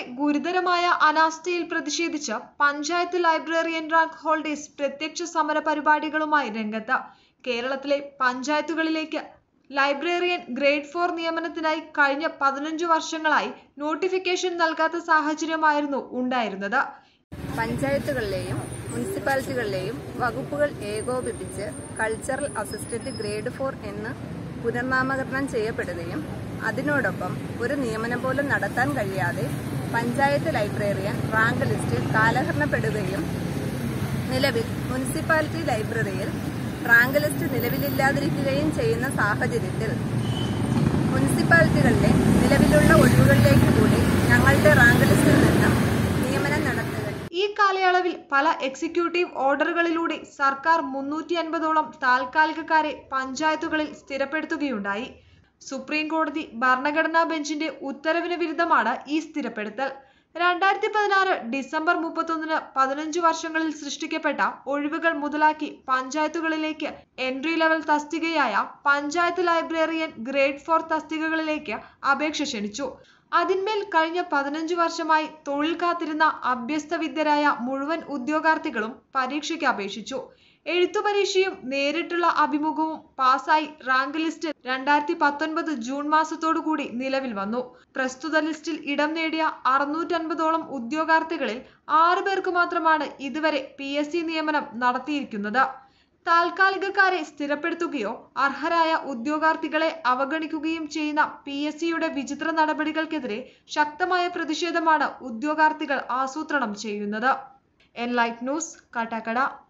ഗുരുതരമായ അനാസ്ഥയിൽ പ്രതിഷേധിച്ച് panchayat librarian rank holders പ്രത്യക്ഷ സമര പരിപാടികളുമായി രംഗത്ത് കേരളത്തിലെ പഞ്ചായത്തുകളിലേക്ക് ലൈബ്രറിയൻ ഗ്രേഡ് ഫോർ നിയമനത്തിനായി കഴിഞ്ഞ പതിനഞ്ചു വർഷങ്ങളായി നോട്ടിഫിക്കേഷൻ നൽകാത്ത സാഹചര്യമായിരുന്നു ഉണ്ടായിരുന്നത് പഞ്ചായത്തുകളിലെയും മുനിസിപ്പാലിറ്റികളിലെയും വകുപ്പുകൾ ഏകോപിപ്പിച്ച് കൾച്ചറൽ അസിസ്റ്റന്റ് ഗ്രേഡ് ഫോർ എന്ന് പുനർനാമകരണം ചെയ്യപ്പെടുകയും അതിനോടൊപ്പം ഒരു നിയമനം പോലും നടത്താൻ കഴിയാതെ പഞ്ചായത്ത് ലൈബ്രറിയൻ റാങ്ക് ലിസ്റ്റ് കാലഹരണപ്പെടുകയും നിലവിൽ മുനിസിപ്പാലിറ്റി ലൈബ്രറിയിൽ റാങ്ക് ലിസ്റ്റ് നിലവിലില്ലാതിരിക്കുകയും ചെയ്യുന്ന സാഹചര്യത്തിൽ മുനിസിപ്പാലിറ്റികളിലെ നിലവിലുള്ള ഒഴിവുകളിലേക്ക് കൂടി ഞങ്ങളുടെ റാങ്ക് ലിസ്റ്റിൽ നിന്ന് നിയമനം നടത്തുക ഈ കാലയളവിൽ പല എക്സിക്യൂട്ടീവ് ഓർഡറുകളിലൂടെ സർക്കാർ മുന്നൂറ്റി അൻപതോളം താൽക്കാലികക്കാരെ പഞ്ചായത്തുകളിൽ സ്ഥിരപ്പെടുത്തുകയുണ്ടായി സുപ്രീം കോടതി ഭരണഘടനാ ബെഞ്ചിന്റെ ഉത്തരവിന് വിരുദ്ധമാണ് ഈ സ്ഥിരപ്പെടുത്തൽ രണ്ടായിരത്തി പതിനാറ് ഡിസംബർ മുപ്പത്തൊന്നിന് പതിനഞ്ച് വർഷങ്ങളിൽ സൃഷ്ടിക്കപ്പെട്ട ഒഴിവുകൾ മുതലാക്കി പഞ്ചായത്തുകളിലേക്ക് എൻട്രി ലെവൽ തസ്തികയായ പഞ്ചായത്ത് ലൈബ്രറിയൻ ഗ്രേഡ് ഫോർ തസ്തികകളിലേക്ക് അപേക്ഷ ക്ഷണിച്ചു അതിന്മേൽ കഴിഞ്ഞ പതിനഞ്ച് വർഷമായി തൊഴിൽ കാത്തിരുന്ന അഭ്യസ്തവിദ്യരായ മുഴുവൻ ഉദ്യോഗാർത്ഥികളും പരീക്ഷയ്ക്ക് അപേക്ഷിച്ചു എഴുത്തു പരീക്ഷയും നേരിട്ടുള്ള അഭിമുഖവും പാസ്സായി റാങ്ക് ലിസ്റ്റ് രണ്ടായിരത്തി പത്തൊൻപത് ജൂൺ മാസത്തോടു കൂടി നിലവിൽ വന്നു പ്രസ്തുത ലിസ്റ്റിൽ ഇടം നേടിയ അറുന്നൂറ്റൻപതോളം ഉദ്യോഗാർത്ഥികളിൽ ആറു പേർക്ക് മാത്രമാണ് ഇതുവരെ പി എസ് സി നിയമനം നടത്തിയിരിക്കുന്നത് താൽക്കാലികക്കാരെ സ്ഥിരപ്പെടുത്തുകയോ അർഹരായ ഉദ്യോഗാർത്ഥികളെ അവഗണിക്കുകയും ചെയ്യുന്ന പി എസ് സിയുടെ വിചിത്ര നടപടികൾക്കെതിരെ ശക്തമായ പ്രതിഷേധമാണ് ഉദ്യോഗാർത്ഥികൾ ആസൂത്രണം ചെയ്യുന്നത് എൻലൈറ്റ് ന്യൂസ് കാട്ടാക്കട